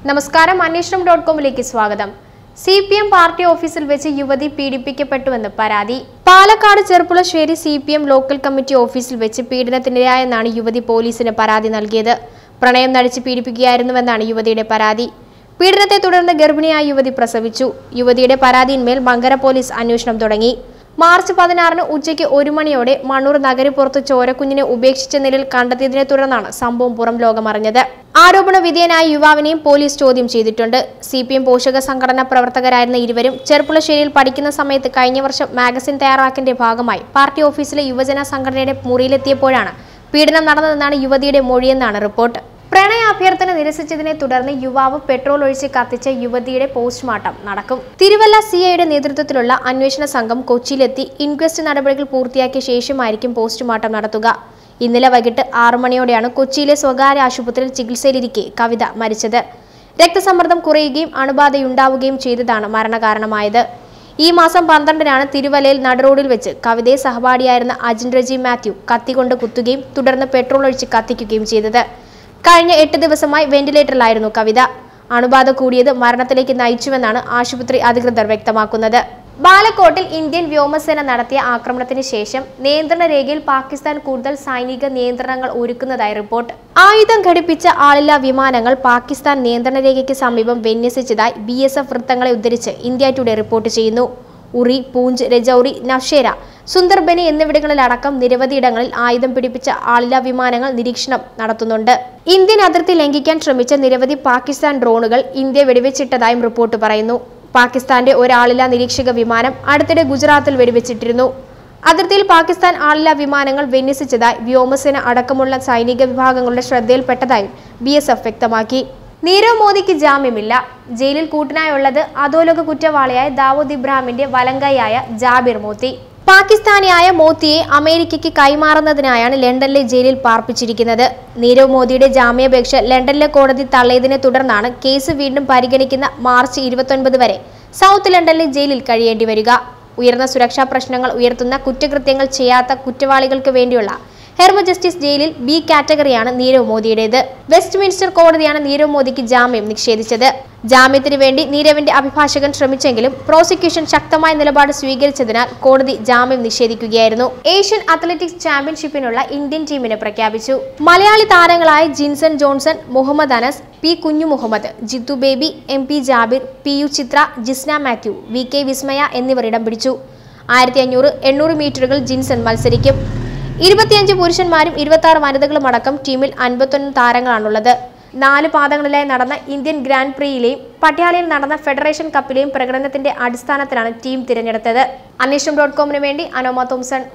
നമസ്കാരം അന്വേഷണം ഡോട്ട് കോമിലേക്ക് സ്വാഗതം സി പി എം പാർട്ടി ഓഫീസിൽ വെച്ച് യുവതി പീഡിപ്പിക്കപ്പെട്ടുവെന്ന് പരാതി Palakkad Cherpulassery C P M local committee ഓഫീസിൽ വെച്ച് പീഡനത്തിനിരയായെന്നാണ് യുവതി പോലീസിന് പരാതി നൽകിയത് പ്രണയം നടിച്ച് പീഡിപ്പിക്കുകയായിരുന്നുവെന്നാണ് യുവതിയുടെ പരാതി പീഡനത്തെ തുടർന്ന് ഗർഭിണിയായ യുവതി പ്രസവിച്ചു യുവതിയുടെ പരാതിയിന്മേൽ മങ്കര പോലീസ് അന്വേഷണം തുടങ്ങി മാർച്ച് പതിനാറിന് ഉച്ചയ്ക്ക് ഒരു മണിയോടെ മണ്ണൂർ നഗരപ്പുറത്ത് ചോരക്കുഞ്ഞിനെ ഉപേക്ഷിച്ച നിലയിൽ കണ്ടെത്തിയതിനെ തുടർന്നാണ് സംഭവം പുറം ലോകമറിഞ്ഞത് ആരോപണ വിധേയനായ യുവാവിനെയും പോലീസ് ചോദ്യം ചെയ്തിട്ടുണ്ട് സി പി എം പോഷക സംഘടനാ പ്രവർത്തകരായിരുന്ന ഇരുവരും ചെർപ്പുളശ്ശേരിയിൽ പഠിക്കുന്ന സമയത്ത് കഴിഞ്ഞ വർഷം മാഗസിൻ തയ്യാറാക്കിന്റെ ഭാഗമായി പാർട്ടി ഓഫീസിലെ യുവജന സംഘടനയുടെ മുറിയിലെത്തിയപ്പോഴാണ് പീഡനം നടന്നതെന്നാണ് യുവതിയുടെ മൊഴിയെന്നാണ് റിപ്പോർട്ട് പ്രണയാഭ്യർത്ഥന നിരസിച്ചതിനെ തുടർന്ന് യുവാവ് പെട്രോൾ ഒഴിച്ച് കത്തിച്ച യുവതിയുടെ പോസ്റ്റ്മോർട്ടം നടക്കും തിരുവല്ല സി ഐയുടെ നേതൃത്വത്തിലുള്ള അന്വേഷണ സംഘം കൊച്ചിയിലെത്തി ഇൻക്വസ്റ്റ് നടപടികൾ പൂർത്തിയാക്കിയ ശേഷമായിരിക്കും പോസ്റ്റ്മോർട്ടം നടത്തുക ഇന്നലെ വൈകിട്ട് ആറു മണിയോടെയാണ് കൊച്ചിയിലെ സ്വകാര്യ ആശുപത്രിയിൽ ചികിത്സയിലിരിക്കെ കവിത മരിച്ചത് രക്തസമ്മർദ്ദം കുറയുകയും അണുബാധയുണ്ടാവുകയും ചെയ്തതാണ് മരണകാരണമായത് ഈ മാസം പന്ത്രണ്ടിനാണ് തിരുവല്ലയിൽ നടുറോഡിൽ വെച്ച് കവിതയെ സഹപാഠിയായിരുന്ന അജിൻ റജി മാത്യു കത്തികൊണ്ട് കുത്തുകയും തുടർന്ന് പെട്രോൾ ഒഴിച്ച് കത്തിക്കുകയും ചെയ്തത് കഴിഞ്ഞ എട്ട് ദിവസമായി വെന്റിലേറ്ററിലായിരുന്നു കവിത അണുബാധ കൂടിയത് മരണത്തിലേക്ക് നയിച്ചുവെന്നാണ് ആശുപത്രി അധികൃതർ വ്യക്തമാക്കുന്നത് ബാലക്കോട്ടിൽ ഇന്ത്യൻ വ്യോമസേന നടത്തിയ ആക്രമണത്തിന് ശേഷം നിയന്ത്രണ രേഖയിൽ പാകിസ്ഥാൻ കൂടുതൽ സൈനിക നിയന്ത്രണങ്ങൾ ഒരുക്കുന്നതായി റിപ്പോർട്ട് ആയുധം ഘടിപ്പിച്ച ആളില്ലാ വിമാനങ്ങൾ പാകിസ്ഥാൻ നിയന്ത്രണ രേഖയ്ക്ക് സമീപം വിന്യസിച്ചതായി ബി എസ് എഫ് വൃത്തങ്ങളെ ഉദ്ധരിച്ച് ഇന്ത്യ ടുഡേ റിപ്പോർട്ട് ചെയ്യുന്നു ഉറി പൂഞ്ച് രജൌറി നഷേര സുന്ദർബനി എന്നിവിടങ്ങളിലടക്കം നിരവധി ഇടങ്ങളിൽ ആയുധം പിടിപ്പിച്ച ആളില്ലാ വിമാനങ്ങൾ നിരീക്ഷണം നടത്തുന്നുണ്ട് ഇന്ത്യൻ അതിർത്തി ലംഘിക്കാൻ ശ്രമിച്ച നിരവധി പാകിസ്ഥാൻ ഡ്രോണുകൾ ഇന്ത്യ വെടിവെച്ചിട്ടതായും റിപ്പോർട്ട് പറയുന്നു പാകിസ്ഥാന്റെ ഒരാളില്ലാ നിരീക്ഷക വിമാനം അടുത്തിടെ ഗുജറാത്തിൽ വെടിവെച്ചിട്ടിരുന്നു അതിർത്തിയിൽ പാകിസ്ഥാൻ ആളില്ലാ വിമാനങ്ങൾ വിന്യസിച്ചതായി വ്യോമസേന അടക്കമുള്ള സൈനിക വിഭാഗങ്ങളുടെ ശ്രദ്ധയിൽപ്പെട്ടതായും ബി വ്യക്തമാക്കി നീരവ് മോദിക്ക് ജാമ്യമില്ല ജയിലിൽ കൂട്ടിനായുള്ളത് അധോലോക കുറ്റവാളിയായ ദാവൂദ് ഇബ്രാഹിമിന്റെ വലങ്കയായ ജാബിർ മോത്തി പാകിസ്ഥാനിയായ മോത്തിയെ അമേരിക്കയ്ക്ക് കൈമാറുന്നതിനായാണ് ലണ്ടനിലെ ജയിലിൽ പാർപ്പിച്ചിരിക്കുന്നത് നീരവ് മോദിയുടെ ജാമ്യാപേക്ഷ ലണ്ടനിലെ കോടതി തള്ളിയതിനെ തുടർന്നാണ് കേസ് വീണ്ടും പരിഗണിക്കുന്ന മാർച്ച് ഇരുപത്തൊൻപത് വരെ സൗത്ത് ലണ്ടനിലെ ജയിലിൽ കഴിയേണ്ടി വരിക ഉയർന്ന സുരക്ഷാ പ്രശ്നങ്ങൾ ഉയർത്തുന്ന കുറ്റകൃത്യങ്ങൾ ചെയ്യാത്ത കുറ്റവാളികൾക്ക് വേണ്ടിയുള്ള ഹെർമ ജസ്റ്റിസ് ജയിലിൽ ബി കാറ്റഗറിയാണ് നീരവ് മോദിയുടേത് വെസ്റ്റ് മിൻസ്റ്റർ കോടതിയാണ് നീരവ് മോദിക്ക് ജാമ്യം നിഷേധിച്ചത് ജാമ്യത്തിന് വേണ്ടി നീരവിന്റെ അഭിഭാഷകൻ ശ്രമിച്ചെങ്കിലും പ്രോസിക്യൂഷൻ ശക്തമായ നിലപാട് സ്വീകരിച്ചതിനാൽ കോടതി ജാമ്യം നിഷേധിക്കുകയായിരുന്നു ഏഷ്യൻ അത്ലറ്റിക്സ് ചാമ്പ്യൻഷിപ്പിനുള്ള ഇന്ത്യൻ ടീമിനെ പ്രഖ്യാപിച്ചു മലയാളി താരങ്ങളായ Jinson Johnson Muhammad Anas P Kunhu Muhammad Jithu Baby M P Jabir P U Chitra Jisna Mathew V K Vismaya എന്നിവർ ഇടം പിടിച്ചു ആയിരത്തി അഞ്ഞൂറ് എണ്ണൂറ് മീറ്ററുകൾ ജിൻസൺ മത്സരിക്കും ഇരുപത്തിയഞ്ച് പുരുഷന്മാരും ഇരുപത്തി ആറ് വനിതകളും അടക്കം ടീമിൽ അൻപത്തൊന്ന് താരങ്ങളാണുള്ളത് നാല് പാദങ്ങളിലായി നടന്ന ഇന്ത്യൻ ഗ്രാൻഡ് പ്രിയിലെയും പട്യാലയിൽ നടന്ന ഫെഡറേഷൻ കപ്പിലെയും പ്രകടനത്തിന്റെ അടിസ്ഥാനത്തിലാണ് ടീം തിരഞ്ഞെടുത്തത് അന്വേഷണം ഡോട്ട് കോമിന് വേണ്ടി Anoma Thomson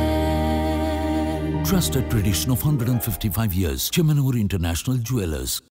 Trusted tradition of 155 years. Chemanur International Jewelers.